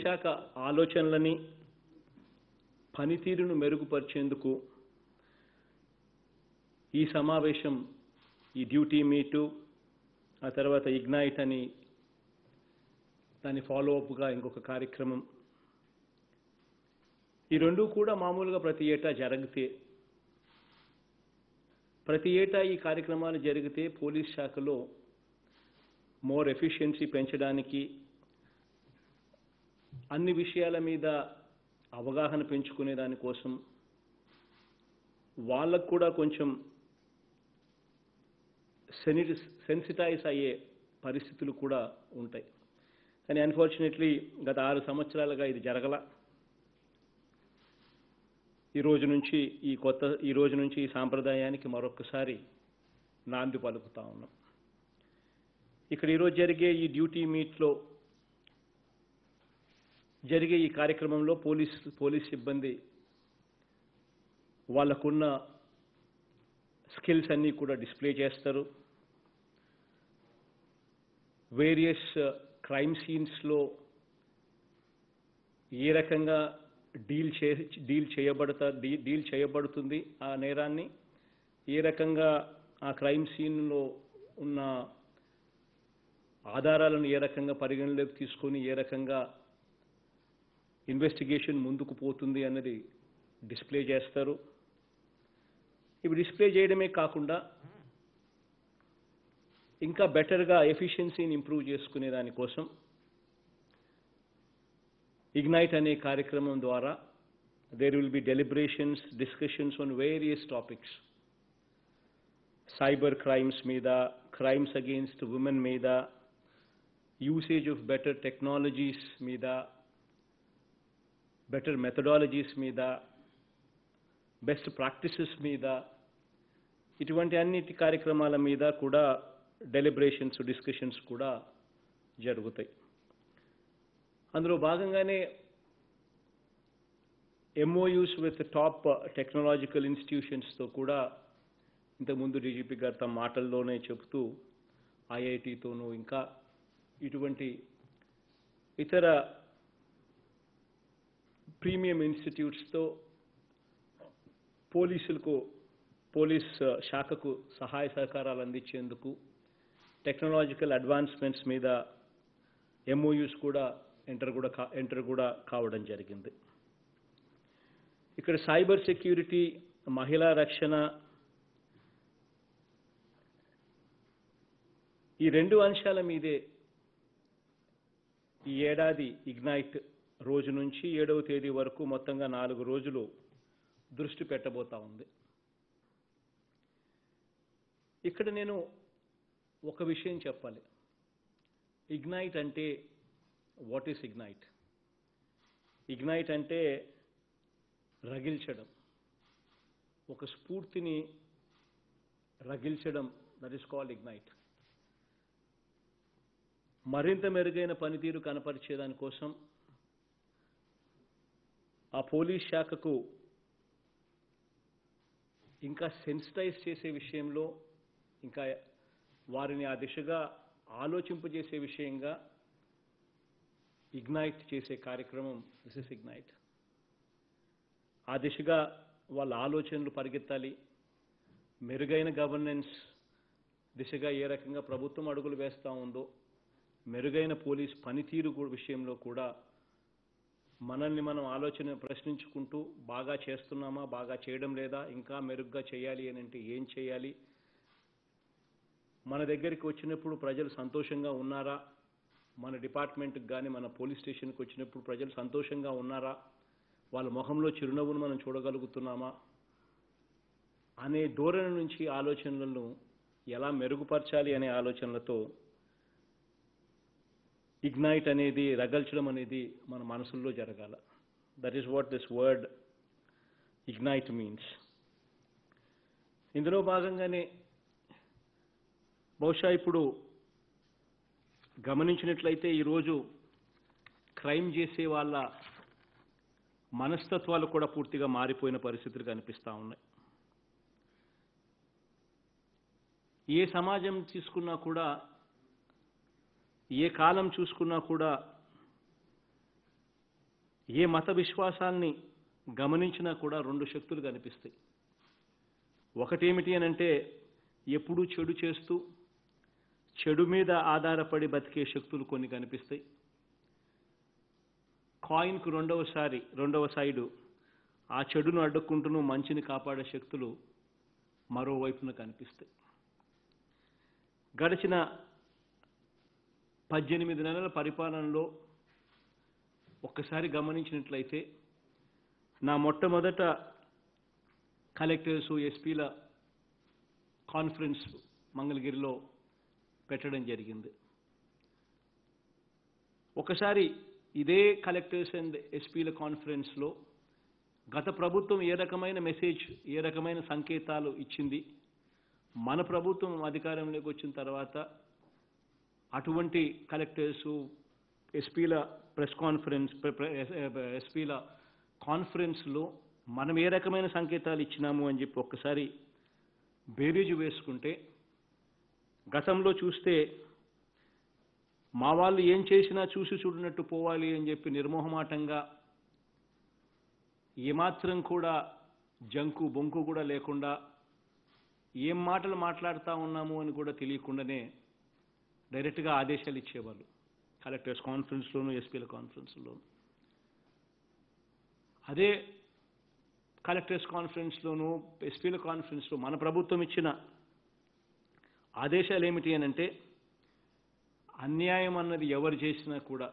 శాఖ ఆలోచనలని పనితీరును మెరుగుపరిచేందుకు ఈ సమావేశం ఈ డ్యూటీ మీటు ఆ తర్వాత ఇగ్నైట్ అని దాని ఫాలో అప్గా ఇంకొక కార్యక్రమం ఈ రెండు కూడా మామూలుగా ప్రతి ఏటా జరిగితే ప్రతి ఏటా ఈ కార్యక్రమాలు జరిగితే పోలీస్ శాఖలో మోర్ ఎఫిషియన్సీ పెంచడానికి అన్ని విషయాల మీద అవగాహన పెంచుకునే దానికోసం వాళ్ళకు కూడా కొంచెం సెనిటి సెన్సిటైజ్ అయ్యే పరిస్థితులు కూడా ఉంటాయి కానీ అన్ఫార్చునేట్లీ గత ఆరు సంవత్సరాలుగా ఇది జరగల ఈ రోజు నుంచి ఈ కొత్త ఈ రోజు నుంచి ఈ సాంప్రదాయానికి మరొకసారి నాంది పలుకుతా ఉన్నాం ఇక్కడ ఈరోజు జరిగే ఈ డ్యూటీ మీట్లో జరిగే ఈ కార్యక్రమంలో పోలీస్ పోలీస్ సిబ్బంది వాళ్ళకున్న స్కిల్స్ అన్నీ కూడా డిస్ప్లే చేస్తారు వేరియస్ క్రైమ్ సీన్స్లో ఏ రకంగా డీల్ చే డీల్ చేయబడతా డీ- డీల్ చేయబడుతుంది ఆ నేరాన్ని ఏ రకంగా ఆ క్రైమ్ సీన్లో ఉన్న ఆధారాలను ఏ రకంగా పరిగణలోకి తీసుకొని ఏ రకంగా ఇన్వెస్టిగేషన్ ముందుకు పోతుంది అన్నది డిస్ప్లే చేస్తారు ఇవి డిస్ప్లే చేయడమే కాకుండా ఇంకా బెటర్గా ఎఫిషియన్సీని ఇంప్రూవ్ చేసుకునే దానికోసం ఇగ్నైట్ అనే కార్యక్రమం ద్వారా there will be deliberations discussions on various topics cyber crimes మీద క్రైమ్స్ అగెయిన్స్ట్ ఉమెన్ మీద యూసేజ్ ఆఫ్ బెటర్ టెక్నాలజీస్ మీద బెటర్ మెథడాలజీస్ మీద బెస్ట్ ప్రాక్టీసెస్ మీద ఇటువంటి అన్నిటి కార్యక్రమాల మీద కూడా డెలిబరేషన్స్ డిస్కషన్స్ కూడా జరుగుతాయి అందులో భాగంగానే ఎంఓయూస్ విత్ టాప్ టెక్నాలజికల్ ఇన్స్టిట్యూషన్స్తో కూడా ఇంతకుముందు డీజీపీ గారు తమ మాటల్లోనే చెబుతూ ఐఐటితోనూ ఇంకా ఇటువంటి ఇతర ప్రీమియం ఇన్స్టిట్యూట్స్తో పోలీసులకు పోలీస్ ఆ, శాఖకు సహాయ సహకారాలు అందించేందుకు టెక్నాలజికల్ అడ్వాన్స్మెంట్స్ మీద ఎంఓయూస్ కూడా ఎంటర్ కూడా కా ఎంటర్ కూడా కావడం జరిగింది ఇక్కడ సైబర్ సెక్యూరిటీ మహిళా రక్షణ ఈ రెండు అంశాల మీదే ఈ ఏడాది ఇగ్నైట్ రోజు నుంచి ఏడవ తేదీ వరకు మొత్తంగా నాలుగు రోజులు దృష్టి పెట్టబోతా ఉంది ఇక్కడ నేను ఒక విషయం చెప్పాలి ఇగ్నైట్ అంటే వాట్ ఈస్ ఇగ్నైట్ ఇగ్నైట్ అంటే రగిల్చడం ఒక స్ఫూర్తిని రగిల్చడం దట్ ఈస్ కాల్డ్ ఇగ్నైట్ మరింత మెరుగైన పనితీరు కనపరిచేదానికోసం ఆ పోలీస్ శాఖకు ఇంకా సెన్సిటైజ్ చేసే విషయంలో ఇంకా వారిని ఆ దిశగా ఆలోచింపజేసే విషయంగా ఇగ్నైట్ చేసే కార్యక్రమం దిస్ ఇస్ ఇగ్నైట్ ఆ దిశగా వాళ్ళ ఆలోచనలు పరిగెత్తాలి మెరుగైన గవర్నెన్స్ దిశగా ఏ రకంగా ప్రభుత్వం అడుగులు వేస్తూ ఉందో మెరుగైన పోలీస్ పనితీరు కూడా విషయంలో కూడా మనల్ని మనం ఆలోచన ప్రశ్నించుకుంటూ బాగా చేస్తున్నామా బాగా చేయడం లేదా ఇంకా మెరుగ్గా చేయాలి అని అంటే ఏం చేయాలి మన దగ్గరికి వచ్చినప్పుడు ప్రజలు సంతోషంగా ఉన్నారా మన డిపార్ట్మెంట్కి కానీ మన పోలీస్ స్టేషన్కి వచ్చినప్పుడు ప్రజలు సంతోషంగా ఉన్నారా వాళ్ళ ముఖంలో చిరునవ్వును మనం చూడగలుగుతున్నామా అనే ధోరణి నుంచి ఆలోచనలను ఎలా మెరుగుపరచాలి అనే ఆలోచనలతో ఇగ్నైట్ అనేది రగల్చడం అనేది మన మనసుల్లో జరగాల that is what this word ignite means ఇందులో భాగంగానే బహుశా ఇప్పుడు గమనించినట్లయితే ఈరోజు క్రైమ్ చేసే వాళ్ళ మనస్తత్వాలు కూడా పూర్తిగా మారిపోయిన పరిస్థితులు కనిపిస్తూ ఉన్నాయి ఏ సమాజం తీసుకున్నా కూడా ఏ కాలం చూసుకున్నా కూడా ఏ మత విశ్వాసాల్ని గమనించినా కూడా రెండు శక్తులు కనిపిస్తాయి ఒకటేమిటి అని అంటే ఎప్పుడూ చెడు చేస్తూ చెడు మీద ఆధారపడి బతికే శక్తులు కొన్ని కనిపిస్తాయి కాయిన్కు రెండవసారి రెండవ సైడు ఆ చెడును అడ్డుకుంటూను మంచిని కాపాడే శక్తులు మరోవైపున కనిపిస్తాయి గడిచిన పద్దెనిమిది నెలల పరిపాలనలో ఒక్కసారి గమనించినట్లయితే నా మొట్టమొదట కలెక్టర్సు ఎస్పీల కాన్ఫరెన్స్ మంగళగిరిలో పెట్టడం జరిగింది ఒకసారి ఇదే కలెక్టర్స్ అండ్ ఎస్పీల కాన్ఫరెన్స్లో గత ప్రభుత్వం ఏ రకమైన మెసేజ్ ఏ రకమైన సంకేతాలు ఇచ్చింది మన ప్రభుత్వం అధికారంలోకి వచ్చిన తర్వాత అటువంటి కలెక్టర్సు ఎస్పీల ప్రెస్ కాన్ఫరెన్స్ ఎస్పీల కాన్ఫరెన్స్లో మనం ఏ రకమైన సంకేతాలు ఇచ్చినాము అని చెప్పి ఒక్కసారి బేరీజు వేసుకుంటే గతంలో చూస్తే మా వాళ్ళు ఏం చేసినా చూసి చూడనట్టు పోవాలి అని చెప్పి నిర్మోహమాటంగా ఏమాత్రం కూడా జంకు బొంకు కూడా లేకుండా ఏం మాటలు మాట్లాడుతూ ఉన్నాము అని కూడా తెలియకుండానే డైరెక్ట్గా ఆదేశాలు ఇచ్చేవాళ్ళు కలెక్టర్స్ కాన్ఫరెన్స్లోను ఎస్పీల కాన్ఫరెన్స్లోను అదే కలెక్టర్స్ కాన్ఫరెన్స్లోను ఎస్పీల కాన్ఫరెన్స్లో మన ప్రభుత్వం ఇచ్చిన ఆదేశాలు ఏమిటి అని అంటే అన్యాయం అన్నది ఎవరు చేసినా కూడా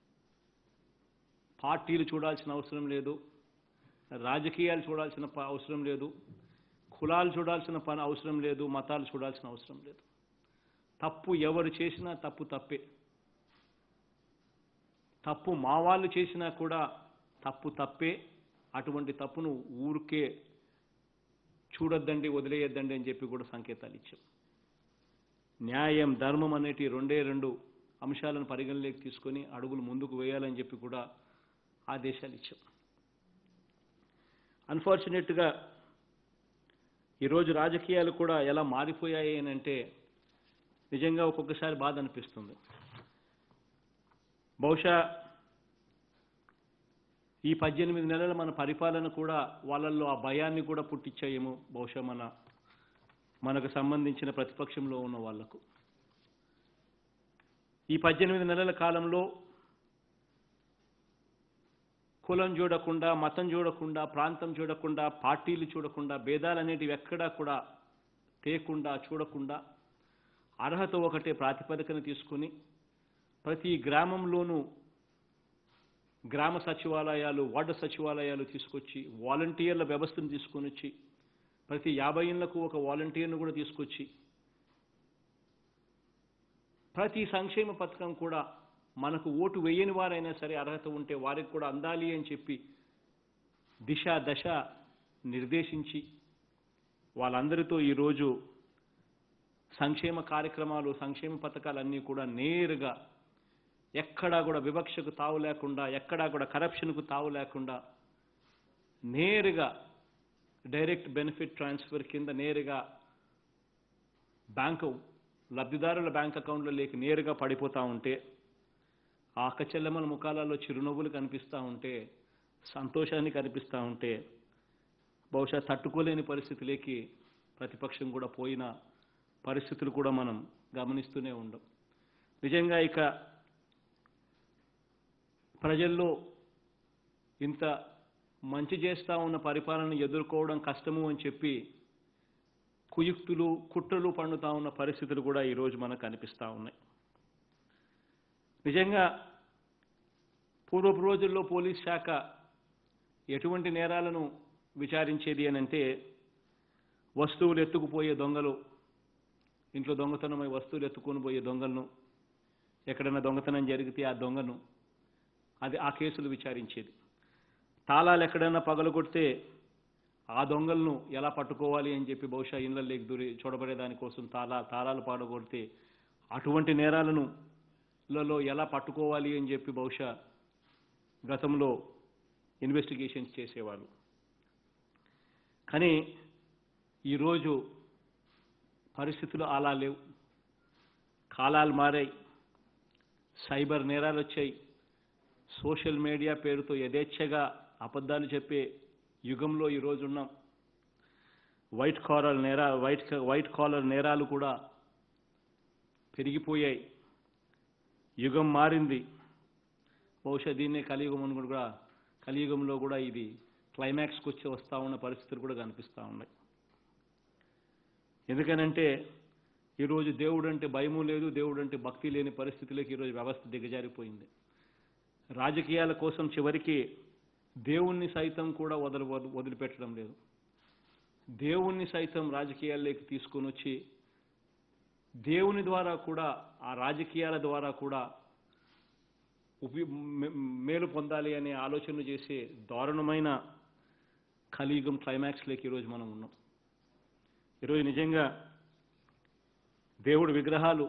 పార్టీలు చూడాల్సిన అవసరం లేదు రాజకీయాలు చూడాల్సిన ప- అవసరం లేదు కులాలు చూడాల్సిన పని అవసరం లేదు మతాలు చూడాల్సిన అవసరం లేదు తప్పు ఎవరు చేసినా తప్పు తప్పే తప్పు మా వాళ్ళు చేసినా కూడా తప్పు తప్పే అటువంటి తప్పును ఊరికే చూడొద్దండి వదిలేయొద్దండి అని చెప్పి కూడా సంకేతాలు ఇచ్చాం న్యాయం ధర్మం అనేటి రెండే రెండు అంశాలను పరిగణలోకి తీసుకొని అడుగులు ముందుకు వేయాలని చెప్పి కూడా ఆదేశాలు ఇచ్చాం అన్ఫార్చునేట్గా ఈరోజు రాజకీయాలు కూడా ఎలా మారిపోయాయి అని అంటే నిజంగా ఒక్కొక్కసారి బాధ అనిపిస్తుంది బహుశా ఈ పద్దెనిమిది నెలల మన పరిపాలన కూడా వాళ్ళల్లో ఆ భయాన్ని కూడా పుట్టించాయేమో బహుశా మన మనకు సంబంధించిన ప్రతిపక్షంలో ఉన్న వాళ్లకు ఈ పద్దెనిమిది నెలల కాలంలో కులం చూడకుండా మతం చూడకుండా ప్రాంతం చూడకుండా పార్టీలు చూడకుండా భేదాలు అనేటివి ఎక్కడా కూడా తేకుండా చూడకుండా అర్హత ఒకటే ప్రాతిపదికన తీసుకుని ప్రతి గ్రామంలోనూ గ్రామ సచివాలయాలు వార్డు సచివాలయాలు తీసుకొచ్చి వాలంటీర్ల వ్యవస్థను తీసుకొని వచ్చి ప్రతి యాభై ఏళ్లకు ఒక వాలంటీర్ను కూడా తీసుకొచ్చి ప్రతి సంక్షేమ పథకం కూడా మనకు ఓటు వేయని వారైనా సరే అర్హత ఉంటే వారికి కూడా అందాలి అని చెప్పి దిశ దశ నిర్దేశించి వాళ్ళందరితో ఈరోజు సంక్షేమ కార్యక్రమాలు సంక్షేమ పథకాలన్నీ కూడా నేరుగా ఎక్కడా కూడా వివక్షకు తావు లేకుండా ఎక్కడా కూడా కరప్షన్కు తావు లేకుండా నేరుగా డైరెక్ట్ బెనిఫిట్ ట్రాన్స్ఫర్ కింద నేరుగా బ్యాంకు లబ్ధిదారుల బ్యాంక్ అకౌంట్లలోకి నేరుగా పడిపోతూ ఉంటే ఆ అక్కచెల్లెమ్మల ముఖాలలో చిరునవ్వులు కనిపిస్తూ ఉంటే సంతోషాన్ని కనిపిస్తూ ఉంటే బహుశా తట్టుకోలేని పరిస్థితిలోకి ప్రతిపక్షం కూడా పోయిన పరిస్థితులు కూడా మనం గమనిస్తూనే ఉండం నిజంగా ఇక ప్రజల్లో ఇంత మంచి చేస్తా ఉన్న పరిపాలన ఎదుర్కోవడం కష్టము అని చెప్పి కుయుక్తులు కుట్రలు పండుతా ఉన్న పరిస్థితులు కూడా ఈరోజు మనకు కనిపిస్తూ ఉన్నాయి నిజంగా పూర్వపు రోజుల్లో పోలీస్ శాఖ ఎటువంటి నేరాలను విచారించేది అని అంటే వస్తువులు ఎత్తుకుపోయే దొంగలు ఇంట్లో దొంగతనమై వస్తువులు ఎత్తుకొని పోయే దొంగలను ఎక్కడైనా దొంగతనం జరిగితే ఆ దొంగను అది ఆ కేసులు విచారించేది తాళాలు ఎక్కడైనా పగలగొడితే ఆ దొంగలను ఎలా పట్టుకోవాలి అని చెప్పి బహుశా ఇళ్ళల్లోకి దూరి చూడబడే దానికోసం తాళా తాళాలు పాడగొడితే అటువంటి నేరాలను లలో ఎలా పట్టుకోవాలి అని చెప్పి బహుశా గతంలో ఇన్వెస్టిగేషన్స్ చేసేవాళ్ళు కానీ ఈరోజు పరిస్థితులు అలా లేవు కాలాలు మారాయి సైబర్ నేరాలు వచ్చాయి సోషల్ మీడియా పేరుతో యథేచ్ఛగా అబద్ధాలు చెప్పే యుగంలో ఈరోజు ఉన్నాం వైట్ కాలర్ నేరా వైట్ వైట్ కాలర్ నేరాలు కూడా పెరిగిపోయాయి యుగం మారింది బహుశా దీన్నే కలియుగం అని కూడా కలియుగంలో కూడా ఇది క్లైమాక్స్కి వచ్చి వస్తూ ఉన్న పరిస్థితులు కూడా కనిపిస్తూ ఉన్నాయి ఎందుకనంటే ఈరోజు దేవుడు అంటే భయము లేదు దేవుడు అంటే భక్తి లేని పరిస్థితిలోకి ఈరోజు వ్యవస్థ దిగజారిపోయింది రాజకీయాల కోసం చివరికి దేవుణ్ణి సైతం కూడా వదలు వద- వదిలిపెట్టడం లేదు దేవుణ్ణి సైతం రాజకీయాల్లోకి తీసుకొని వచ్చి దేవుని ద్వారా కూడా ఆ రాజకీయాల ద్వారా కూడా ఉపి మే- మేలు పొందాలి అనే ఆలోచనలు చేసే దారుణమైన కలియుగం క్లైమాక్స్లోకి ఈరోజు మనం ఉన్నాం ఈరోజు నిజంగా దేవుడి విగ్రహాలు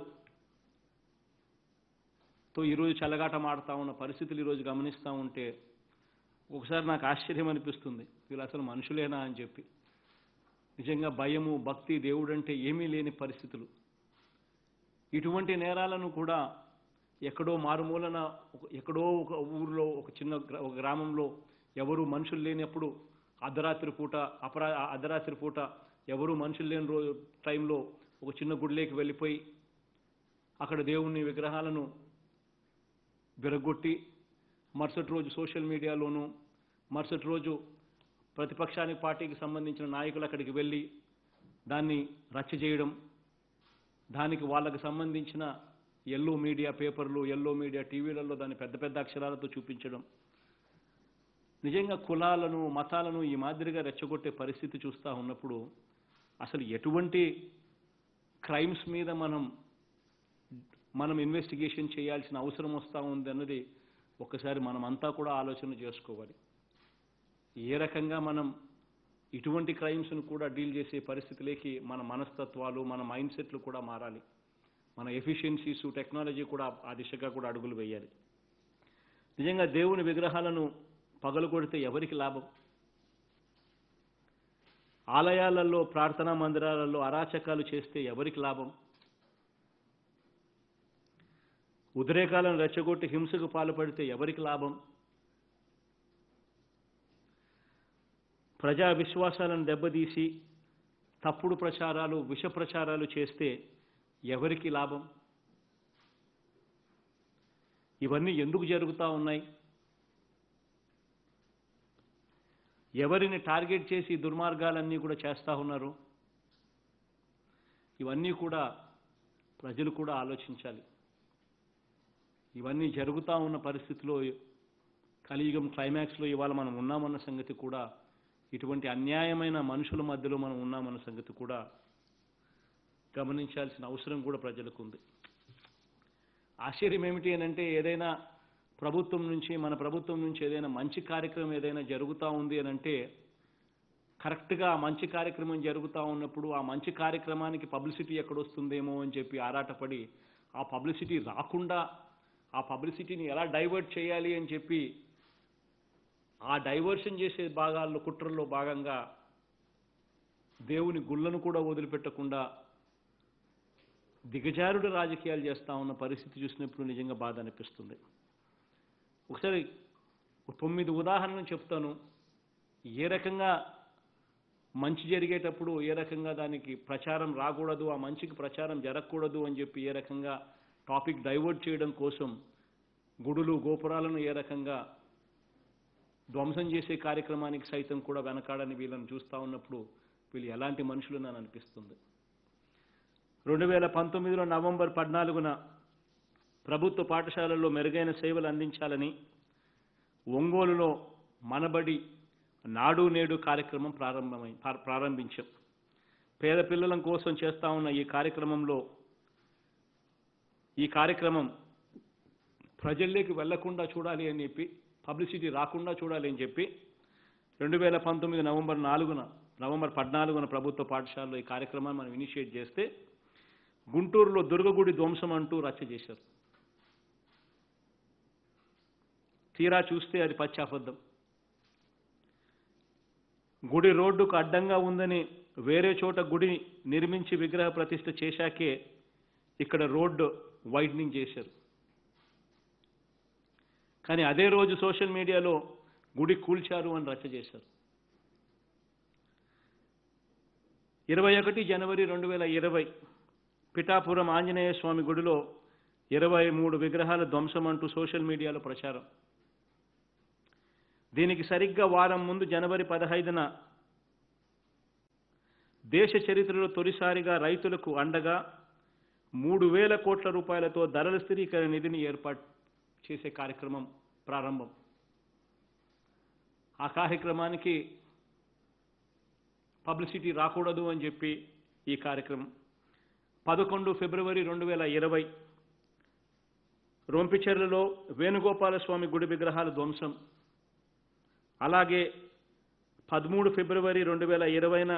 తో ఈరోజు చెలగాటం ఆడుతూ ఉన్న పరిస్థితులు ఈరోజు గమనిస్తూ ఉంటే ఒకసారి నాకు ఆశ్చర్యం అనిపిస్తుంది వీళ్ళు అసలు మనుషులేనా అని చెప్పి నిజంగా భయము భక్తి దేవుడు అంటే ఏమీ లేని పరిస్థితులు ఇటువంటి నేరాలను కూడా ఎక్కడో మారుమూలన ఒక- ఎక్కడో ఒక ఊరిలో ఒక చిన్న గ్రా- ఒక గ్రామంలో ఎవరు మనుషులు లేనప్పుడు అర్ధరాత్రి పూట అపరా అర్ధరాత్రి పూట ఎవరు మనుషులు లేని రోజు టైంలో ఒక చిన్న గుడిలోకి వెళ్ళిపోయి అక్కడ దేవుని విగ్రహాలను విరగొట్టి మరుసటి రోజు సోషల్ మీడియాలోనూ మరుసటి రోజు ప్రతిపక్షానికి పార్టీకి సంబంధించిన నాయకులు అక్కడికి వెళ్ళి దాన్ని రచ్చ చేయడం దానికి వాళ్ళకి సంబంధించిన ఎల్లో మీడియా పేపర్లు ఎల్లో మీడియా టీవీలలో దాన్ని పెద్ద పెద్ద అక్షరాలతో చూపించడం నిజంగా కులాలను మతాలను ఈ మాదిరిగా రెచ్చగొట్టే పరిస్థితి చూస్తూ ఉన్నప్పుడు అసలు ఎటువంటి క్రైమ్స్ మీద మనం మనం ఇన్వెస్టిగేషన్ చేయాల్సిన అవసరం వస్తూ ఉంది అన్నది ఒక్కసారి మనం అంతా కూడా ఆలోచన చేసుకోవాలి ఏ రకంగా మనం ఇటువంటి క్రైమ్స్ను కూడా డీల్ చేసే పరిస్థితిలోకి మన మనస్తత్వాలు మన మైండ్ సెట్లు కూడా మారాలి మన ఎఫిషియన్సీస్ టెక్నాలజీ కూడా ఆ దిశగా కూడా అడుగులు వేయాలి నిజంగా దేవుని విగ్రహాలను పగలు కొడితే ఎవరికి లాభం ఆలయాలలో ప్రార్థనా మందిరాలలో అరాచకాలు చేస్తే ఎవరికి లాభం ఉద్రేకాలను రెచ్చగొట్టి హింసకు పాల్పడితే ఎవరికి లాభం ప్రజా విశ్వాసాలను దెబ్బతీసి తప్పుడు ప్రచారాలు విష ప్రచారాలు చేస్తే ఎవరికి లాభం ఇవన్నీ ఎందుకు జరుగుతూ ఉన్నాయి ఎవరిని టార్గెట్ చేసి ఈ దుర్మార్గాలన్నీ కూడా చేస్తూ ఉన్నారు ఇవన్నీ కూడా ప్రజలు కూడా ఆలోచించాలి ఇవన్నీ జరుగుతూ ఉన్న పరిస్థితిలో కలియుగం క్లైమాక్స్లో ఇవాళ మనం ఉన్నామన్న సంగతి కూడా ఇటువంటి అన్యాయమైన మనుషుల మధ్యలో మనం ఉన్నామన్న సంగతి కూడా గమనించాల్సిన అవసరం కూడా ప్రజలకు ఉంది ఆశ్చర్యం ఏమిటి అని అంటే ఏదైనా ప్రభుత్వం నుంచి మన ప్రభుత్వం నుంచి ఏదైనా మంచి కార్యక్రమం ఏదైనా జరుగుతూ ఉంది అని అంటే కరెక్ట్గా ఆ మంచి కార్యక్రమం జరుగుతూ ఉన్నప్పుడు ఆ మంచి కార్యక్రమానికి పబ్లిసిటీ ఎక్కడొస్తుందేమో అని చెప్పి ఆరాటపడి ఆ పబ్లిసిటీ రాకుండా ఆ పబ్లిసిటీని ఎలా డైవర్ట్ చేయాలి అని చెప్పి ఆ డైవర్షన్ చేసే భాగాల్లో కుట్రల్లో భాగంగా దేవుని గుళ్ళను కూడా వదిలిపెట్టకుండా దిగజారుడు రాజకీయాలు చేస్తూ ఉన్న పరిస్థితి చూసినప్పుడు నిజంగా బాధ అనిపిస్తుంది ఒకసారి ఒక తొమ్మిది ఉదాహరణలు చెప్తాను ఏ రకంగా మంచి జరిగేటప్పుడు ఏ రకంగా దానికి ప్రచారం రాకూడదు ఆ మంచికి ప్రచారం జరగకూడదు అని చెప్పి ఏ రకంగా టాపిక్ డైవర్ట్ చేయడం కోసం గుడులు గోపురాలను ఏ రకంగా ధ్వంసం చేసే కార్యక్రమానికి సైతం కూడా వెనకాడని వీళ్ళని చూస్తూ ఉన్నప్పుడు వీళ్ళు ఎలాంటి మనుషులు అని అనిపిస్తుంది రెండు వేల పంతొమ్మిదిలో నవంబర్ పద్నాలుగున ప్రభుత్వ పాఠశాలల్లో మెరుగైన సేవలు అందించాలని ఒంగోలులో మనబడి నాడు నేడు కార్యక్రమం ప్రారంభమై ప్రా- ప్రారంభించాం పేద పిల్లల కోసం చేస్తా ఉన్న ఈ కార్యక్రమంలో ఈ కార్యక్రమం ప్రజల్లోకి వెళ్లకుండా చూడాలి అని చెప్పి పబ్లిసిటీ రాకుండా చూడాలి అని చెప్పి రెండు వేల పంతొమ్మిది నవంబర్ నాలుగున నవంబర్ పద్నాలుగున ప్రభుత్వ పాఠశాలలో ఈ కార్యక్రమాన్ని మనం ఇనిషియేట్ చేస్తే గుంటూరులో దుర్గగుడి ధ్వంసం అంటూ రచ్చ చేశారు తీరా చూస్తే అది పచ్చి అబద్ధం గుడి రోడ్డుకు అడ్డంగా ఉందని వేరే చోట గుడి నిర్మించి విగ్రహ ప్రతిష్ఠ చేశాకే ఇక్కడ రోడ్డు వైడనింగ్ చేశారు కానీ అదే రోజు సోషల్ మీడియాలో గుడి కూల్చారు అని రచ్చ చేశారు ఇరవై ఒకటి జనవరి రెండు వేల ఇరవై పిఠాపురం ఆంజనేయ స్వామి గుడిలో ఇరవై మూడు విగ్రహాల ధ్వంసం అంటూ సోషల్ మీడియాలో ప్రచారం దీనికి సరిగ్గా వారం ముందు జనవరి పదహైదున దేశ చరిత్రలో తొలిసారిగా రైతులకు అండగా మూడు వేల కోట్ల రూపాయలతో ధరల స్థిరీకరణ నిధిని ఏర్పాటు చేసే కార్యక్రమం ప్రారంభం ఆ కార్యక్రమానికి పబ్లిసిటీ రాకూడదు అని చెప్పి ఈ కార్యక్రమం పదకొండు ఫిబ్రవరి రెండు వేల ఇరవై రొంపిచెర్లలో వేణుగోపాల స్వామి గుడి విగ్రహాల ధ్వంసం అలాగే పదమూడు ఫిబ్రవరి రెండు వేల ఇరవైన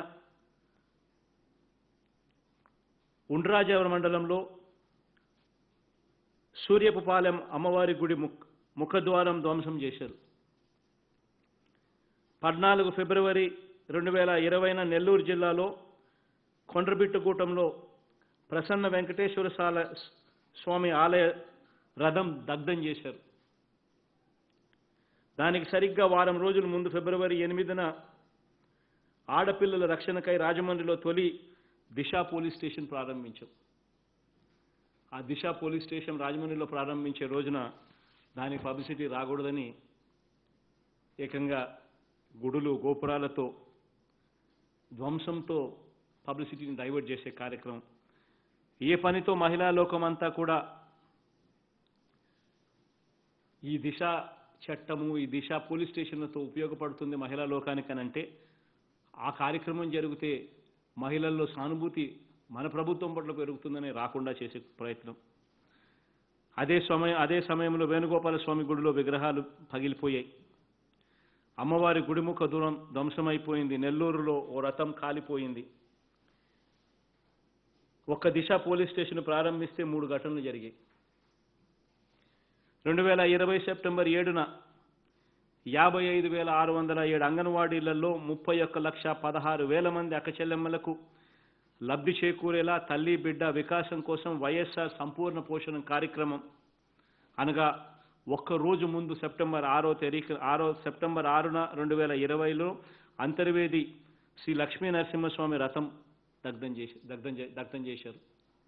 ఉండ్రాజవరం మండలంలో సూర్యపుపాలెం అమ్మవారి గుడి ముఖ ముఖద్వారం ధ్వంసం చేశారు పద్నాలుగు ఫిబ్రవరి రెండు వేల ఇరవైన నెల్లూరు జిల్లాలో కొండ్రబిట్టుగూటంలో ప్రసన్న వెంకటేశ్వర సాల స్వామి ఆలయ రథం దగ్ధం చేశారు దానికి సరిగ్గా వారం రోజుల ముందు ఫిబ్రవరి ఎనిమిదిన ఆడపిల్లల రక్షణకై రాజమండ్రిలో తొలి దిశ పోలీస్ స్టేషన్ ప్రారంభించాం ఆ దిశ పోలీస్ స్టేషన్ రాజమండ్రిలో ప్రారంభించే రోజున దానికి పబ్లిసిటీ రాకూడదని ఏకంగా గుడులు గోపురాలతో ధ్వంసంతో పబ్లిసిటీని డైవర్ట్ చేసే కార్యక్రమం ఏ పనితో మహిళా లోకం అంతా కూడా ఈ దిశ చట్టము ఈ దిశ పోలీస్ స్టేషన్లతో ఉపయోగపడుతుంది మహిళా లోకానికి అని అంటే ఆ కార్యక్రమం జరిగితే మహిళల్లో సానుభూతి మన ప్రభుత్వం పట్ల పెరుగుతుందని రాకుండా చేసే ప్రయత్నం అదే సమయం అదే సమయంలో వేణుగోపాల స్వామి గుడిలో విగ్రహాలు పగిలిపోయాయి అమ్మవారి గుడిముఖ దూరం ధ్వంసమైపోయింది నెల్లూరులో ఓ రథం కాలిపోయింది ఒక్క దిశ పోలీస్ స్టేషన్ ప్రారంభిస్తే మూడు ఘటనలు జరిగాయి రెండు వేల ఇరవై సెప్టెంబర్ ఏడున యాభై ఐదు వేల ఆరు వందల ఏడు అంగన్వాడీలలో ముప్పై ఒక్క లక్ష పదహారు వేల మంది అక్కచెల్లెమ్మలకు లబ్ధి చేకూరేలా తల్లి బిడ్డ వికాసం కోసం వైఎస్ఆర్ సంపూర్ణ పోషణ కార్యక్రమం అనగా ఒక్క రోజు ముందు సెప్టెంబర్ ఆరో తేదీకి ఆరో సెప్టెంబర్ ఆరున రెండు వేల ఇరవైలో అంతర్వేది శ్రీ లక్ష్మీ నరసింహస్వామి రథం దగ్ధం చేసి దగ్ధం చే- దగ్ధం చేశారు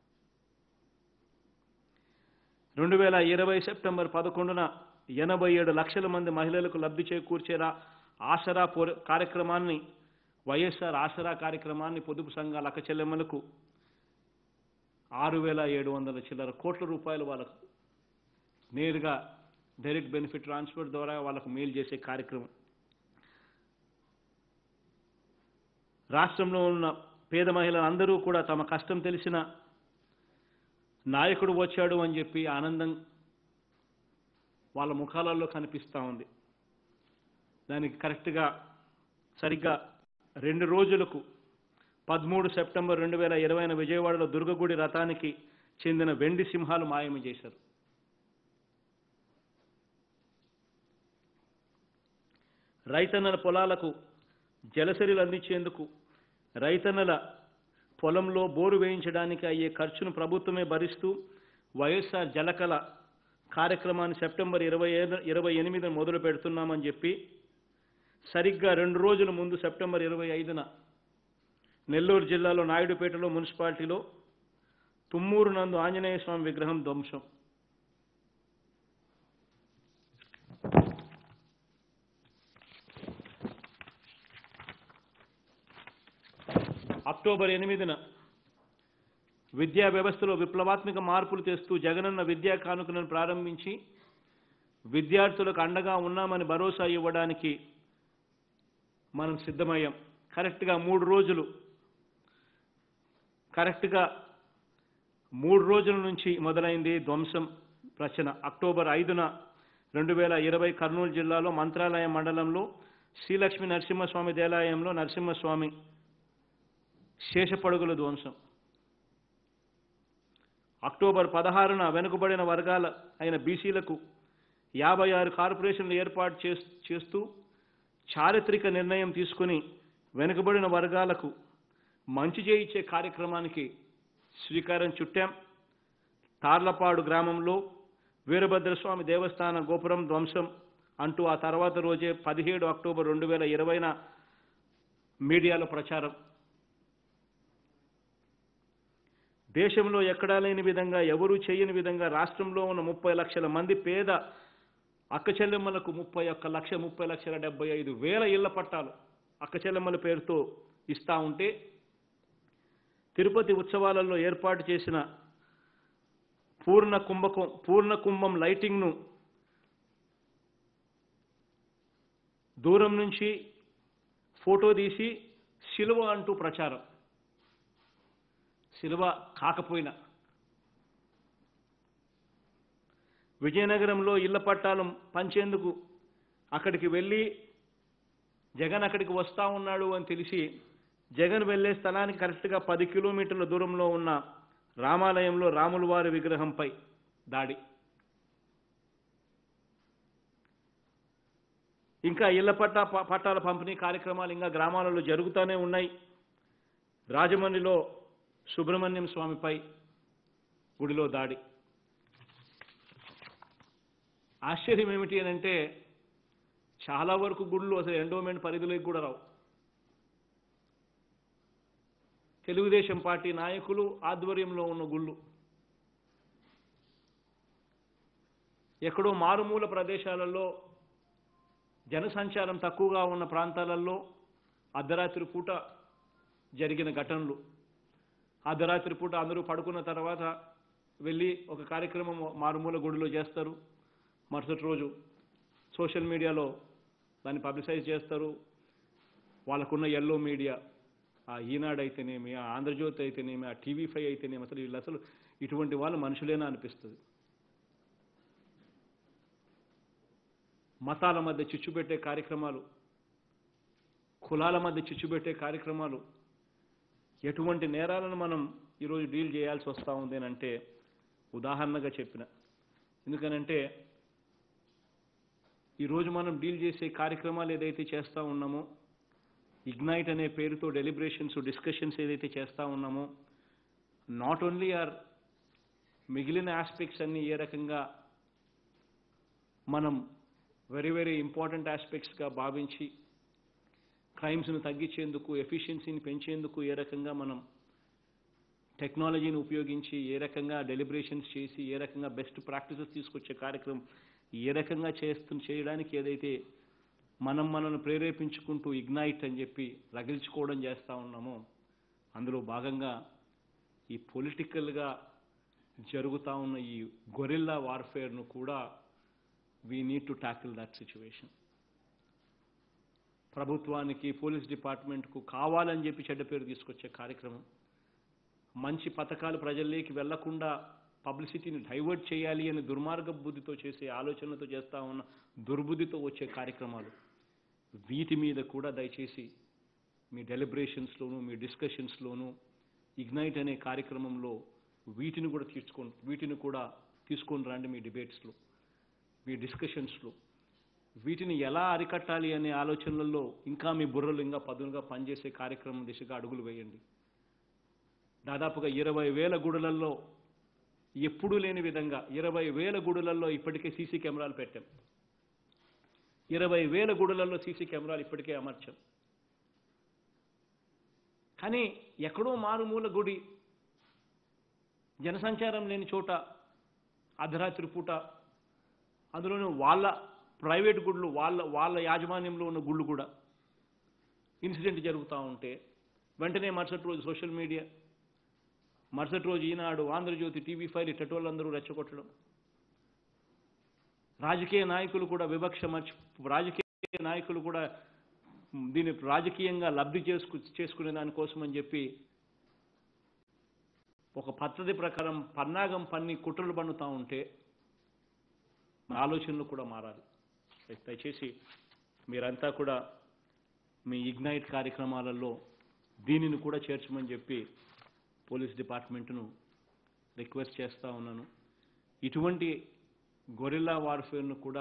రెండు వేల ఇరవై సెప్టెంబర్ పదకొండున ఎనభై ఏడు లక్షల మంది మహిళలకు లబ్ధి చేకూర్చేలా ఆసరా పోర కార్యక్రమాన్ని వైఎస్ఆర్ ఆసరా కార్యక్రమాన్ని పొదుపు సంఘాల అక్కచెల్లెమ్మలకు ఆరు వేల ఏడు వందల చిల్లర కోట్ల రూపాయలు వాళ్ళకు నేరుగా డైరెక్ట్ బెనిఫిట్ ట్రాన్స్ఫర్ ద్వారా వాళ్ళకు మేలు చేసే కార్యక్రమం రాష్ట్రంలో ఉన్న పేద మహిళలందరూ కూడా తమ కష్టం తెలిసిన నాయకుడు వచ్చాడు అని చెప్పి ఆనందం వాళ్ళ ముఖాలలో కనిపిస్తూ ఉంది దానికి కరెక్ట్గా సరిగ్గా రెండు రోజులకు పదమూడు సెప్టెంబర్ రెండు వేల ఇరవైన విజయవాడలో దుర్గగుడి రథానికి చెందిన వెండి సింహాలు మాయం చేశారు రైతన్నల పొలాలకు జలసరిలు అందించేందుకు రైతన్నల పొలంలో బోరు వేయించడానికి అయ్యే ఖర్చును ప్రభుత్వమే భరిస్తూ వైఎస్ఆర్ జలకళ కార్యక్రమాన్ని సెప్టెంబర్ ఇరవై ఐదు ఇరవై ఎనిమిదిన మొదలు పెడుతున్నామని చెప్పి సరిగ్గా రెండు రోజుల ముందు సెప్టెంబర్ ఇరవై ఐదున నెల్లూరు జిల్లాలో నాయుడుపేటలో మున్సిపాలిటీలో తుమ్మూరు నందు ఆంజనేయ స్వామి విగ్రహం ధ్వంసం అక్టోబర్ ఎనిమిదిన విద్యా వ్యవస్థలో విప్లవాత్మక మార్పులు తెస్తూ జగనన్న విద్యా కానుకలను ప్రారంభించి విద్యార్థులకు అండగా ఉన్నామని భరోసా ఇవ్వడానికి మనం సిద్ధమయ్యాం కరెక్ట్గా మూడు రోజులు కరెక్ట్గా మూడు రోజుల నుంచి మొదలైంది ధ్వంసం రచన అక్టోబర్ ఐదున రెండు వేల ఇరవై కర్నూలు జిల్లాలో మంత్రాలయం మండలంలో శ్రీలక్ష్మీ నరసింహస్వామి దేవాలయంలో నరసింహస్వామి శేషపడుగుల ధ్వంసం అక్టోబర్ పదహారున వెనుకబడిన వర్గాల అయిన బీసీలకు యాభై ఆరు కార్పొరేషన్లు ఏర్పాటు చేస్- చేస్తూ చారిత్రక నిర్ణయం తీసుకుని వెనుకబడిన వర్గాలకు మంచి చేయించే కార్యక్రమానికి శ్రీకారం చుట్టాం తార్లపాడు గ్రామంలో వీరభద్రస్వామి దేవస్థాన గోపురం ధ్వంసం అంటూ ఆ తర్వాత రోజే పదిహేడు అక్టోబర్ రెండు వేల ఇరవైన మీడియాలో ప్రచారం దేశంలో ఎక్కడా లేని విధంగా ఎవరూ చేయని విధంగా రాష్ట్రంలో ఉన్న ముప్పై లక్షల మంది పేద అక్క చెల్లెమ్మలకు ముప్పై ఒక్క లక్ష ముప్పై లక్షల డెబ్బై ఐదు వేల ఇళ్ల పట్టాలు అక్క చెల్లెమ్మల పేరుతో ఇస్తా ఉంటే తిరుపతి ఉత్సవాలలో ఏర్పాటు చేసిన పూర్ణ కుంభకం పూర్ణ కుంభం లైటింగ్ను దూరం నుంచి ఫోటో తీసి శిలువ అంటూ ప్రచారం శిలువ కాకపోయినా విజయనగరంలో ఇళ్ల పట్టాలు పంచేందుకు అక్కడికి వెళ్ళి జగన్ అక్కడికి వస్తా ఉన్నాడు అని తెలిసి జగన్ వెళ్ళే స్థలానికి కరెక్ట్గా పది కిలోమీటర్ల దూరంలో ఉన్న రామాలయంలో రాముల వారి విగ్రహంపై దాడి ఇంకా ఇళ్ల పట్టా ప- పట్టాల పంపిణీ కార్యక్రమాలు ఇంకా గ్రామాలలో జరుగుతూనే ఉన్నాయి రాజమండ్రిలో సుబ్రహ్మణ్యం స్వామిపై గుడిలో దాడి ఆశ్చర్యం ఏమిటి అని అంటే చాలా వరకు గుళ్ళు అసలు ఎండోమెంట్ పరిధిలోకి కూడా రావు తెలుగుదేశం పార్టీ నాయకులు ఆధ్వర్యంలో ఉన్న గుళ్ళు ఎక్కడో మారుమూల ప్రదేశాలలో జనసంచారం తక్కువగా ఉన్న ప్రాంతాలలో అర్ధరాత్రి పూట జరిగిన ఘటనలు అర్ధరాత్రి పూట అందరూ పడుకున్న తర్వాత వెళ్ళి ఒక కార్యక్రమం మారుమూల గుడిలో చేస్తారు మరుసటి రోజు సోషల్ మీడియాలో దాన్ని పబ్లిసైజ్ చేస్తారు వాళ్ళకున్న ఎల్లో మీడియా ఆ ఈనాడు అయితేనేమి ఆ ఆంధ్రజ్యోతి అయితేనేమి ఆ టీవీ ఫైవ్ అయితేనేమి అసలు వీళ్ళు అసలు ఇటువంటి వాళ్ళు మనుషులేనా అనిపిస్తుంది మతాల మధ్య చిచ్చు పెట్టే కార్యక్రమాలు కులాల మధ్య చిచ్చు పెట్టే కార్యక్రమాలు ఎటువంటి నేరాలను మనం ఈరోజు డీల్ చేయాల్సి వస్తూ ఉంది అని అంటే ఉదాహరణగా చెప్పిన ఎందుకనంటే ఈరోజు మనం డీల్ చేసే కార్యక్రమాలు ఏదైతే చేస్తూ ఉన్నామో ఇగ్నైట్ అనే పేరుతో డెలిబరేషన్స్ డిస్కషన్స్ ఏదైతే చేస్తూ ఉన్నామో నాట్ ఓన్లీ ఆర్ మిగిలిన ఆస్పెక్ట్స్ అన్ని ఏ రకంగా మనం వెరీ వెరీ ఇంపార్టెంట్ ఆస్పెక్ట్స్గా భావించి క్రైమ్స్ను తగ్గించేందుకు ఎఫిషియన్సీని పెంచేందుకు ఏ రకంగా మనం టెక్నాలజీని ఉపయోగించి ఏ రకంగా డెలిబరేషన్స్ చేసి ఏ రకంగా బెస్ట్ ప్రాక్టీసెస్ తీసుకొచ్చే కార్యక్రమం ఏ రకంగా చేస్తు చేయడానికి ఏదైతే మనం మనల్ని ప్రేరేపించుకుంటూ ఇగ్నైట్ అని చెప్పి రగిల్చుకోవడం చేస్తూ ఉన్నామో అందులో భాగంగా ఈ పొలిటికల్గా జరుగుతూ ఉన్న ఈ గొరిల్లా వార్ఫేర్ను కూడా we need to tackle that situation ప్రభుత్వానికి పోలీస్ డిపార్ట్మెంట్కు కావాలని చెప్పి చెడ్డ పేరు తీసుకొచ్చే కార్యక్రమం మంచి పథకాలు ప్రజల్లోకి వెళ్లకుండా పబ్లిసిటీని డైవర్ట్ చేయాలి అని దుర్మార్గ బుద్ధితో చేసే ఆలోచనలతో చేస్తా ఉన్న దుర్బుద్ధితో వచ్చే కార్యక్రమాలు వీటి మీద కూడా దయచేసి మీ డెలిబరేషన్స్లోను మీ డిస్కషన్స్లోను ఇగ్నైట్ అనే కార్యక్రమంలో వీటిని కూడా తీర్చుకొని వీటిని కూడా తీసుకొని రండి మీ డిబేట్స్లో మీ డిస్కషన్స్లో వీటిని ఎలా అరికట్టాలి అనే ఆలోచనలలో ఇంకా మీ బుర్రలు ఇంకా పదునుగా పనిచేసే కార్యక్రమం దిశగా అడుగులు వేయండి దాదాపుగా ఇరవై వేల గుడులలో ఎప్పుడూ లేని విధంగా ఇరవై వేల గుడులలో ఇప్పటికే సీసీ కెమెరాలు పెట్టాం ఇరవై వేల గుడులలో సీసీ కెమెరాలు ఇప్పటికే అమర్చాం కానీ ఎక్కడో మారుమూల గుడి జనసంచారం లేని చోట అర్ధరాత్రి పూట అందులోనూ వాళ్ళ ప్రైవేట్ గుళ్ళు వాళ్ళ వాళ్ళ యాజమాన్యంలో ఉన్న గుళ్ళు కూడా ఇన్సిడెంట్ జరుగుతూ ఉంటే వెంటనే మరుసటి రోజు సోషల్ మీడియా మరుసటి రోజు ఈనాడు ఆంధ్రజ్యోతి టీవీ ఫైల్ ఇట్టటోళ్ళందరూ రెచ్చగొట్టడం రాజకీయ నాయకులు కూడా వివక్ష మర్చి రాజకీయ నాయకులు కూడా దీన్ని రాజకీయంగా లబ్ధి చేసుకు చేసుకునే దానికోసం అని చెప్పి ఒక పద్ధతి ప్రకారం పన్నాగం పన్ని కుట్రలు పన్నుతూ ఉంటే మన ఆలోచనలు కూడా మారాలి దయచేసి మీరంతా కూడా మీ ఇగ్నైట్ కార్యక్రమాలలో దీనిని కూడా చేర్చమని చెప్పి పోలీస్ డిపార్ట్మెంట్ను రిక్వెస్ట్ చేస్తూ ఉన్నాను ఇటువంటి గొరిల్లా వార్ఫేర్ను కూడా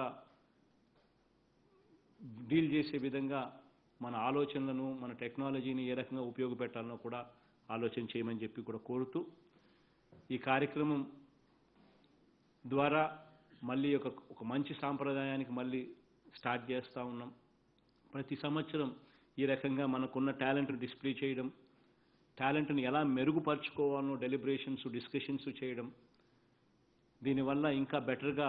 డీల్ చేసే విధంగా మన ఆలోచనలను మన టెక్నాలజీని ఏ రకంగా ఉపయోగపెట్టాలనో కూడా ఆలోచన చేయమని చెప్పి కూడా కోరుతూ ఈ కార్యక్రమం ద్వారా మళ్ళీ ఒక ఒక మంచి సాంప్రదాయానికి మళ్ళీ స్టార్ట్ చేస్తూ ఉన్నాం ప్రతి సంవత్సరం ఈ రకంగా మనకున్న టాలెంట్ను డిస్ప్లే చేయడం టాలెంట్ని ఎలా మెరుగుపరుచుకోవాలనో డెలిబరేషన్స్ డిస్కషన్స్ చేయడం దీనివల్ల ఇంకా బెటర్గా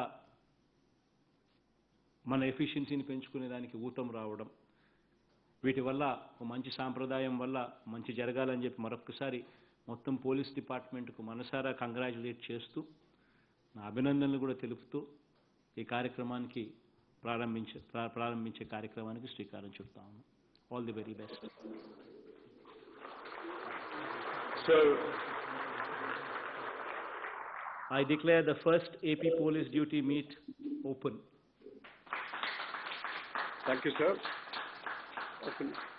మన ఎఫిషియన్సీని పెంచుకునే దానికి ఊతం రావడం వీటి వల్ల ఒక మంచి సాంప్రదాయం వల్ల మంచి జరగాలని చెప్పి మరొకసారి మొత్తం పోలీస్ డిపార్ట్మెంట్కు మనసారా కంగ్రాచులేట్ చేస్తూ నా అభినందనలు కూడా తెలుపుతూ ఈ కార్యక్రమానికి ప్రారంభించే ప్రా- ప్రారంభించే కార్యక్రమానికి శ్రీకారం చుడతాము all the very best So, I declare the first AP Police Duty Meet open. thank you, sir. Open.